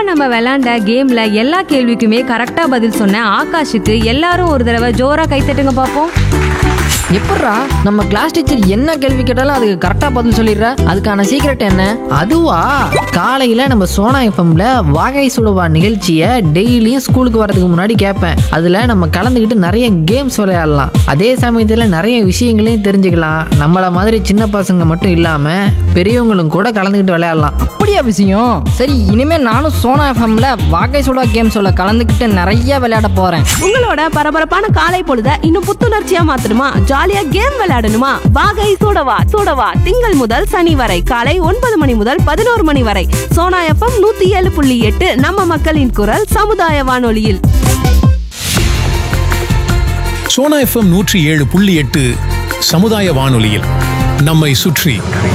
நம்ம விளையாண்ட கேம்ல எல்லா கேள்விக்குமே கரெக்டா பதில் சொன்ன ஆகாஷுக்கு எல்லாரும் ஒரு தடவை ஜோரா கைத்தட்டுங்க பாப்போம் எப்பட்றா நம்ம கிளாஸ் டீச்சர் என்ன கேள்வி கேட்டாலும் அதுக்கு கரெக்டாக பதில் சொல்லிடுறா அதுக்கான சீக்ரெட் என்ன அதுவா காலையில் நம்ம சோனா எஃப்எம்ல வாகை சுடுவா நிகழ்ச்சியை டெய்லியும் ஸ்கூலுக்கு வரதுக்கு முன்னாடி கேட்பேன் அதில் நம்ம கலந்துக்கிட்டு நிறைய கேம்ஸ் விளையாடலாம் அதே சமயத்தில் நிறைய விஷயங்களையும் தெரிஞ்சுக்கலாம் நம்மளை மாதிரி சின்ன பசங்க மட்டும் இல்லாமல் பெரியவங்களும் கூட கலந்துக்கிட்டு விளையாடலாம் அப்படியா விஷயம் சரி இனிமே நானும் சோனா எஃப்எம்ல வாகை சுடா கேம் சொல்ல கலந்துக்கிட்டு நிறைய விளையாட போறேன் உங்களோட பரபரப்பான காலை பொழுத இன்னும் புத்துணர்ச்சியா மாத்தணுமா ஜாலியா கேம் விளையாடணுமா வாகை சூடவா சூடவா திங்கள் முதல் சனி வரை காலை ஒன்பது மணி முதல் பதினோரு மணி வரை சோனா எஃப்எம் நூத்தி ஏழு புள்ளி எட்டு நம்ம மக்களின் குரல் சமுதாய வானொலியில் சோனா எஃப்எம் நூற்றி ஏழு புள்ளி எட்டு சமுதாய வானொலியில் நம்மை சுற்றி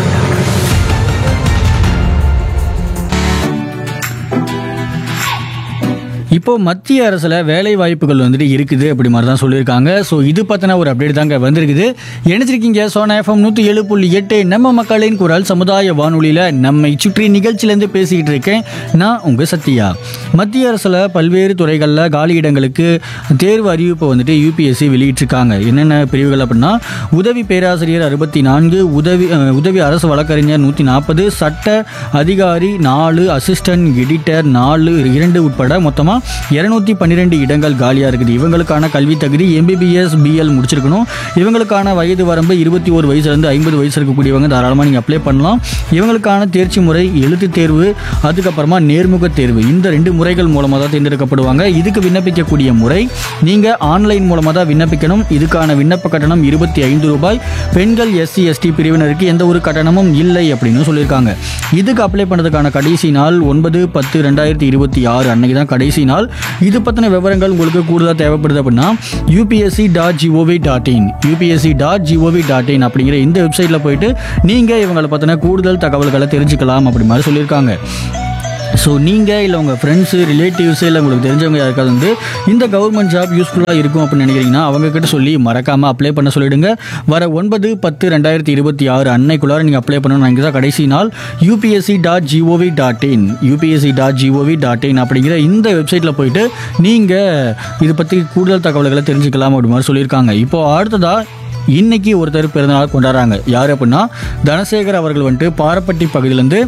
இப்போ மத்திய அரசில் வேலை வாய்ப்புகள் வந்துட்டு இருக்குது அப்படி மாதிரி தான் சொல்லியிருக்காங்க ஸோ இது பற்றின ஒரு அப்டேட் தாங்க வந்திருக்குது நினைச்சிருக்கீங்க சோனா எஃப்எம் நூற்றி ஏழு புள்ளி எட்டு நம்ம மக்களின் குரல் சமுதாய வானொலியில் நம்மை சுற்றி நிகழ்ச்சியிலேருந்து பேசிக்கிட்டு இருக்கேன் நான் உங்கள் சத்யா மத்திய அரசில் பல்வேறு துறைகளில் காலியிடங்களுக்கு தேர்வு அறிவிப்பை வந்துட்டு யூபிஎஸ்சி வெளியிட்டிருக்காங்க என்னென்ன பிரிவுகள் அப்படின்னா உதவி பேராசிரியர் அறுபத்தி நான்கு உதவி அஹ், உதவி அரசு வழக்கறிஞர் நூற்றி நாற்பது சட்ட அதிகாரி நாலு அசிஸ்டன்ட் எடிட்டர் நாலு இரண்டு உட்பட மொத்தமாக இரநூத்தி பன்னிரெண்டு இடங்கள் காலியாக இருக்குது இவங்களுக்கான கல்வி தகுதி எம்பிபிஎஸ் பிஎல் முடிச்சிருக்கணும் இவங்களுக்கான வயது வரம்பு இருபத்தி ஒரு வயசுலேருந்து ஐம்பது வயசு இருக்கக்கூடியவங்க தாராளமாக நீங்கள் அப்ளை பண்ணலாம் இவங்களுக்கான தேர்ச்சி முறை எழுத்து தேர்வு அதுக்கப்புறமா நேர்முக தேர்வு இந்த ரெண்டு முறைகள் மூலமாக தான் தேர்ந்தெடுக்கப்படுவாங்க இதுக்கு விண்ணப்பிக்கக்கூடிய முறை நீங்கள் ஆன்லைன் மூலமாக தான் விண்ணப்பிக்கணும் இதுக்கான விண்ணப்ப கட்டணம் இருபத்தி ஐந்து ரூபாய் பெண்கள் எஸ்சி எஸ்டி பிரிவினருக்கு எந்த ஒரு கட்டணமும் இல்லை அப்படின்னு சொல்லியிருக்காங்க இதுக்கு அப்ளை பண்ணுறதுக்கான கடைசி நாள் ஒன்பது பத்து ரெண்டாயிரத்தி இருபத்தி ஆறு அன்னைக்கு தான் கடைசி நாள் இது பற்றின விவரங்கள் உங்களுக்கு கூடுதலாக தேவைப்படுது அப்படின்னா UPSC dot GOV dot in UPSC dot GOV dot in அப்படிங்கிற இந்த வெப்சைட்டில் போயிட்டு நீங்கள் இவங்களை பற்றின கூடுதல் தகவல்களை தெரிஞ்சுக்கலாம் அப்படி மாதிரி சொல்லியிருக்காங்க ஸோ நீங்கள் இல்லை உங்கள் ஃப்ரெண்ட்ஸு ரிலேட்டிவ்ஸு இல்லை உங்களுக்கு தெரிஞ்சவங்க யாருக்காவது வந்து இந்த கவர்மெண்ட் ஜாப் யூஸ்ஃபுல்லாக இருக்கும் அப்படின்னு நினைக்கிறீங்கன்னா அவங்கக்கிட்ட சொல்லி மறக்காமல் அப்ளை பண்ண சொல்லிடுங்க வர ஒன்பது பத்து ரெண்டாயிரத்தி இருபத்தி ஆறு அன்னைக்குள்ளார நீங்கள் அப்ளை பண்ணணும் அங்கே தான் கடைசி நாள் UPSC dot GOV dot in UPSC dot GOV dot in அப்படிங்கிற இந்த வெப்சைட்டில் போயிட்டு நீங்கள் இது பற்றி கூடுதல் தகவல்களை தெரிஞ்சுக்கலாம் அப்படி மாதிரி சொல்லியிருக்காங்க இப்போது அடுத்ததாக இன்னைக்கு ஒருத்தர் பிறந்தநாள் கொண்டாடுறாங்க யார் அப்படின்னா தனசேகர் அவர்கள் வந்துட்டு பாரப்பட்டி பகுதியிலேருந்து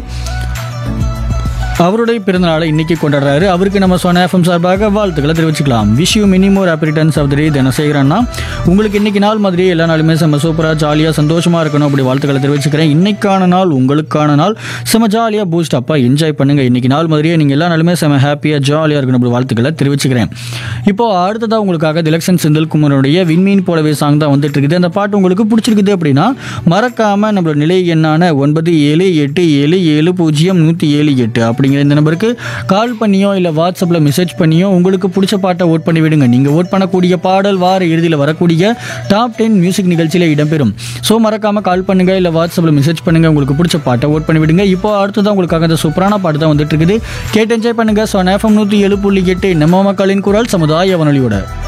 அவருடைய பிறந்தநாளை இன்னைக்கு கொண்டாடுறாரு அவருக்கு நம்ம சொன்ன எஃப்எம் சார்பாக வாழ்த்துக்களை தெரிவிச்சுக்கலாம் wish you many more happy returns of the day தனசேகரன்னா உங்களுக்கு இன்னைக்கு நாள் மாதிரியே எல்லா நாளுமே செம்ம சூப்பராக ஜாலியாக சந்தோஷமாக இருக்கணும் அப்படி வாழ்த்துக்களை தெரிவிச்சுக்கிறேன் இன்னைக்கான நாள் உங்களுக்கான நாள் செம்ம ஜாலியாக பூஸ்ட் அப்பா என்ஜாய் பண்ணுங்க இன்னைக்கு நாள் மாதிரியே நீங்கள் எல்லா நாளுமே செம்ம ஹாப்பியாக ஜாலியாக இருக்கணும் அப்படி வாழ்த்துக்களை தெரிவிச்சுக்கிறேன் இப்போ அடுத்ததாக உங்களுக்காக திலக்ஷன் செந்தில்குமாரோடைய விண்மீன் போலவே சாங் தான் வந்துட்டு இருக்குது அந்த பாட்டு உங்களுக்கு பிடிச்சிருக்குது அப்படின்னா மறக்காம நம்மளோட நிலை எண்ணான ஒன்பது ஏழு எட்டு ஏழு ஏழு பூஜ்ஜியம் நூற்றி ஏழு எட்டு அப்படிங்கிற இந்த நம்பருக்கு கால் பண்ணியோ இல்லை வாட்ஸ்அப்பில் மெசேஜ் பண்ணியோ உங்களுக்கு பிடிச்ச பாட்டை ஓட் பண்ணி விடுங்க நீங்கள் ஓட் பண்ணக்கூடிய பாடல் வார இறுதியில் வரக்கூடிய டாப் டென் மியூசிக் நிகழ்ச்சியில் இடம்பெறும் ஸோ மறக்காமல் கால் பண்ணுங்க இல்லை வாட்ஸ்அப்பில் மெசேஜ் பண்ணுங்க உங்களுக்கு பிடிச்ச பாட்டை ஓட் பண்ணி விடுங்க இப்போ அடுத்ததான் உங்களுக்காக இந்த சூப்பரான பாட்டு தான் வந்துட்டு இருக்குது கேட்டு என்ஜாய் பண்ணுங்க ஸோ எஃப்எம் நூற்றி ஏழு புள்ளி எட்டு நம்ம மக்களின் குரல் சமுதாய வானொலியோட